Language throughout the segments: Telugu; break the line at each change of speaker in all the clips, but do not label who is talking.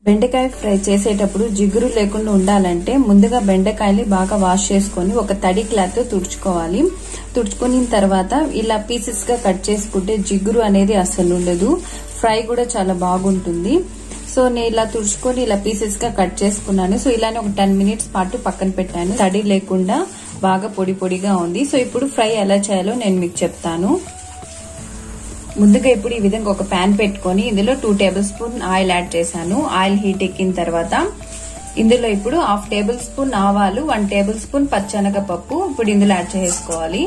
బెండకాయ ఫ్రై చేసేటప్పుడు జిగురు లేకుండా ఉండాలంటే ముందుగా బెండకాయని బాగా వాష్ చేసుకొని ఒక తడి క్లాత్ తుడుచుకోవాలి తుడుచుకున్న తర్వాత ఇలా పీసెస్ గా కట్ చేసుకుంటే జిగురు అనేది అస్సలు ఉండదు ఫ్రై కూడా చాలా బాగుంటుంది సో నేను ఇలా తుడుచుకొని ఇలా పీసెస్ గా కట్ చేసుకున్నాను సో ఇలానే ఒక టెన్ మినిట్స్ పాటు పక్కన పెట్టాను తడి లేకుండా బాగా పొడి పొడిగా ఉంది సో ఇప్పుడు ఫ్రై ఎలా చేయాలో నేను మీకు చెప్తాను ముందుగా ఇప్పుడు ఈ విధంగా ఒక ప్యాన్ పెట్టుకొని ఇందులో two tablespoon oil add చేశాను ఆయిల్ హీట్ ఎక్కిన తర్వాత ఇందులో ఇప్పుడు హాఫ్ టేబుల్ స్పూన్ ఆవాలు వన్ టేబుల్ స్పూన్ పచ్చనగపప్పు ఇప్పుడు ఇందులో యాడ్ చేసుకోవాలి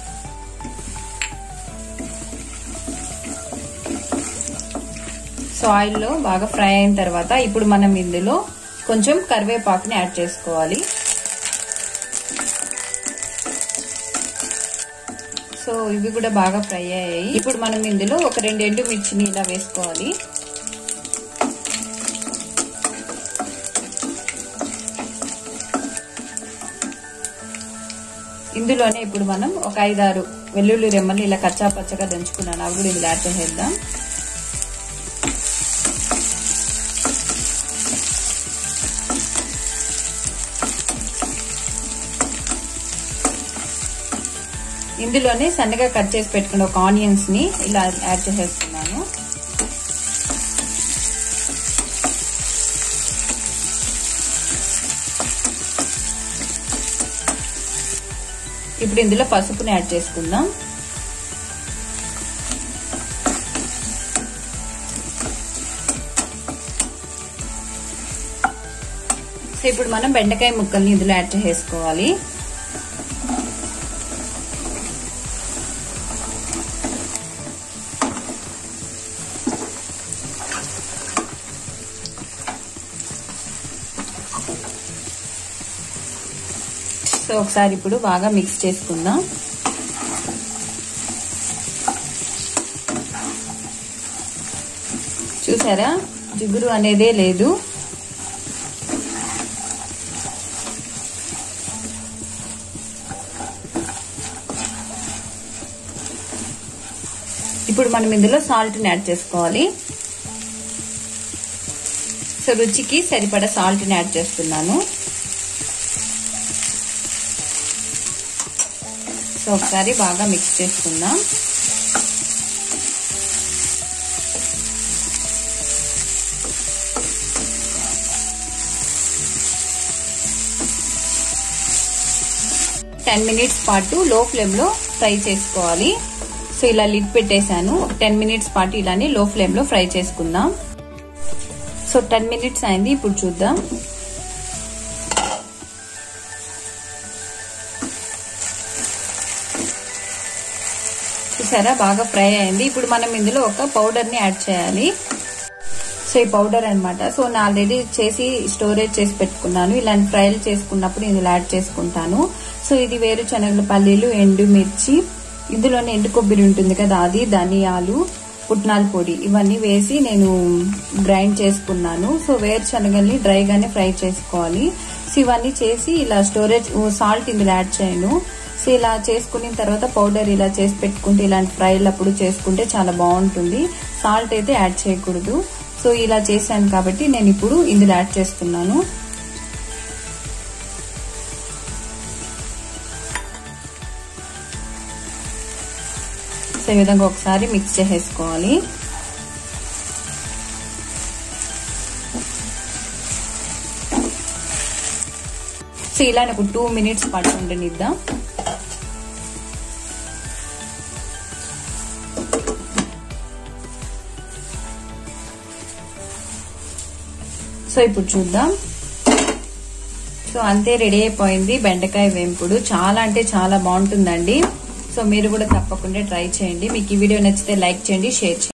సో ఆయిల్లో బాగా ఫ్రై అయిన తర్వాత ఇప్పుడు మనం ఇందులో కొంచెం కరివేపాకుని యాడ్ చేసుకోవాలి సో ఇవి కూడా బాగా ఫ్రై అయ్యాయి ఇప్పుడు మనం ఇందులో ఒక రెండు ఎండు మిర్చిని ఇలా వేసుకోవాలి ఇందులోనే ఇప్పుడు మనం ఒక ఐదారు వెల్లుల్లి రెమ్మలు ఇలా కచ్చా పచ్చగా దంచుకున్నాను అవి కూడా ఇందులో యాడ్ చేసేద్దాం ఇందులోనే సన్నగా కట్ చేసి పెట్టుకున్న ఒక ఆనియన్స్ ని ఇలా యాడ్ చేసేస్తున్నాను ఇప్పుడు ఇందులో పసుపుని యాడ్ చేసుకుందాం సో ఇప్పుడు మనం బెండకాయ ముక్కల్ని ఇందులో యాడ్ చేసుకోవాలి సో ఒకసారి ఇప్పుడు బాగా మిక్స్ చేసుకుందాం చూసారా జిగురు అనేదే లేదు ఇప్పుడు మనం ఇందులో సాల్ట్ని యాడ్ చేసుకోవాలి సో రుచికి సరిపడా సాల్ట్ని యాడ్ చేస్తున్నాను సో ఒకసారి బాగా మిక్స్ చేసుకుందాం టెన్ మినిట్స్ పాటు లో ఫ్లేమ్ లో ఫ్రై చేసుకోవాలి సో ఇలా లిడ్ పెట్టేశాను ఒక టెన్ మినిట్స్ పాటు ఇలానే లో ఫ్లేమ్ లో ఫ్రై చేసుకుందాం సో టెన్ మినిట్స్ అయింది ఇప్పుడు చూద్దాం చూసారా బాగా ఫ్రై అయింది ఇప్పుడు మనం ఇందులో ఒక పౌడర్ ని యాడ్ చేయాలి సో ఈ పౌడర్ అనమాట సో నేను ఆల్రెడీ చేసి స్టోరేజ్ చేసి పెట్టుకున్నాను ఇలాంటి ఫ్రైలు చేసుకున్నప్పుడు ఇందులో యాడ్ చేసుకుంటాను సో ఇది వేరుశనగల పల్లీలు ఎండుమిర్చి ఇందులోనే ఎండు కొబ్బరి ఉంటుంది కదా అది ధనియాలు పుట్నాల పొడి ఇవన్నీ వేసి నేను గ్రైండ్ చేసుకున్నాను సో వేరుశనగల్ని డ్రైగానే ఫ్రై చేసుకోవాలి సో ఇవన్నీ చేసి ఇలా స్టోరేజ్ సాల్ట్ ఇందులో యాడ్ చేయను సో ఇలా చేసుకున్న తర్వాత పౌడర్ ఇలా చేసి పెట్టుకుంటే ఇలాంటి ఫ్రైలు అప్పుడు చేసుకుంటే చాలా బాగుంటుంది సాల్ట్ అయితే యాడ్ చేయకూడదు సో ఇలా చేశాను కాబట్టి నేను ఇప్పుడు ఇందులో యాడ్ చేస్తున్నాను సో ఈ విధంగా ఒకసారి మిక్స్ చేసేసుకోవాలి సో ఇలా ఒక టూ మినిట్స్ పాటు ఉండనిద్దాం సో ఇప్పుడు చూద్దాం సో అంతే రెడీ అయిపోయింది బెండకాయ వేంపుడు చాలా అంటే చాలా బాగుంటుందండి సో మీరు కూడా తప్పకుండా ట్రై చేయండి మీకు ఈ వీడియో నచ్చితే లైక్ చేయండి షేర్ చేయండి